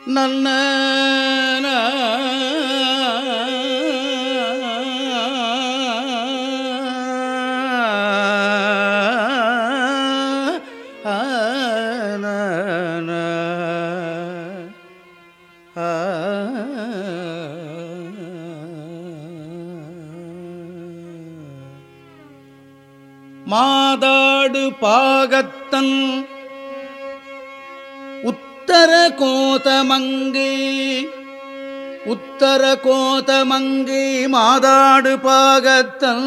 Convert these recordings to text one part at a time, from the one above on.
நல்ல மாதாடு பாகத்தன் உத்தர கோதமங்கை உத்தர கோதமங்கை மாதாடு பாகத்தன்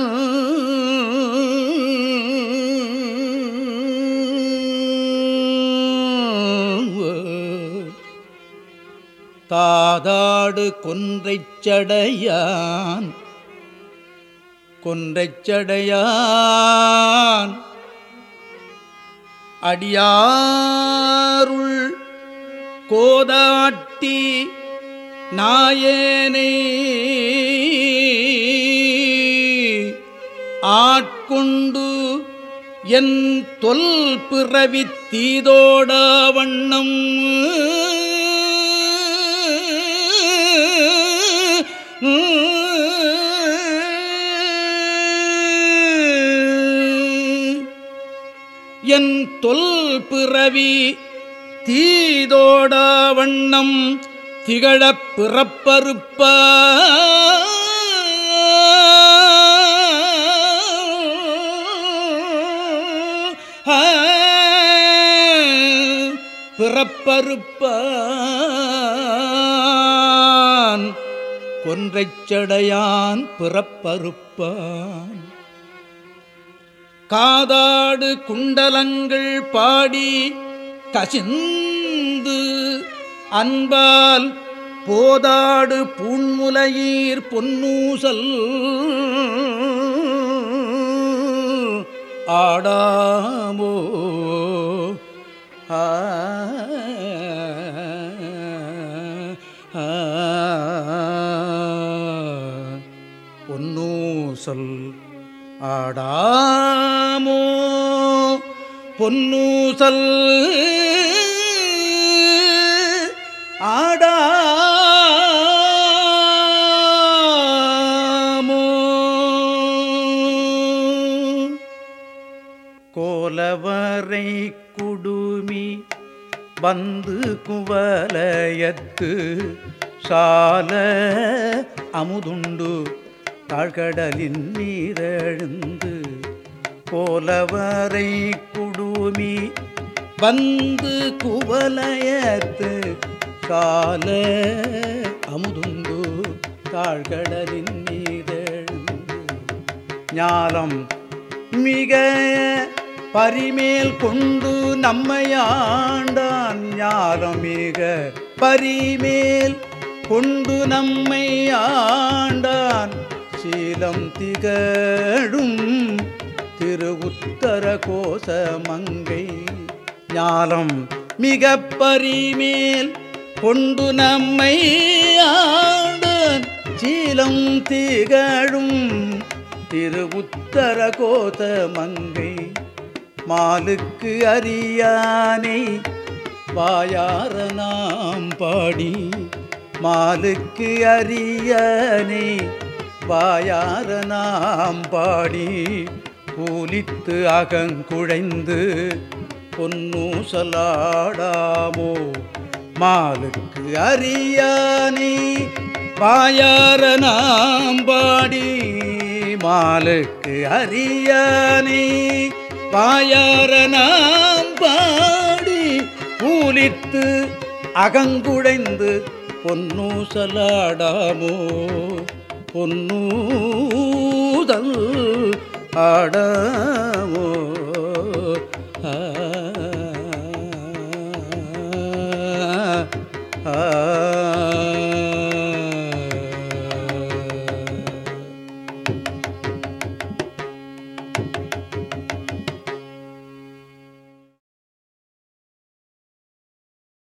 தாதாடு கொன்றைச் சடையான் கொன்றைச் சடையான் அடியாருள் கோதாட்டி நாயனை ஆட்கொண்டு என் தொல் பிறவி தீதோட வண்ணம் என் தொல் பிறவி தீதோட வண்ணம் திகழப் பிறப்பறுப்ப பிறப்பறுப்பான் கொன்றைச் சடையான் பிறப்பறுப்பான் காதாடு குண்டலங்கள் பாடி கசிந்து அன்பால் போதாடு பூண்முலையீர் பொன்னூசல் ஆடாமோ ஆ ஆ, பொன்னூசல் ஆடாமோ பொன்னூசல் ஆடாமோ கோலவரை குடுமி வந்து குவலயத்து சால அமுதுண்டு தாழ்கடலின் நீரெழுந்து கோலவரை குடுமி வந்து குவலயத்து சால அமுதுண்டு தாழ்கடலின் நீரெழுந்து ஞாலம் மிக பரிமேல் கொண்டு நம்மையாண்டான் ஞாலம் மிக பரிமேல் கொண்டு நம்மை ஆண்டான் சீலம் திகழும் திரு உத்தர கோச மங்கை ஞாலம் மிக பரிமேல் கொண்டு நம்மை ஆண்டான் சீலம் திகழும் திரு உத்தர கோத மங்கை மாலுக்கு அறியானை வாயார நாம் பாடி மாலுக்கு அறியானை வாயார நாம் பாடி பூலித்து அகங்குழைந்து பொன்னூசலாடாமோ மாலுக்கு அறியானை வாயார நாம் பாடி மாலுக்கு அறியானை வாயார நாம் பாடி பூலித்து அகங்குடைந்து பொன்னூசலாடாமோ பொன்னூதல் ஆடாமோ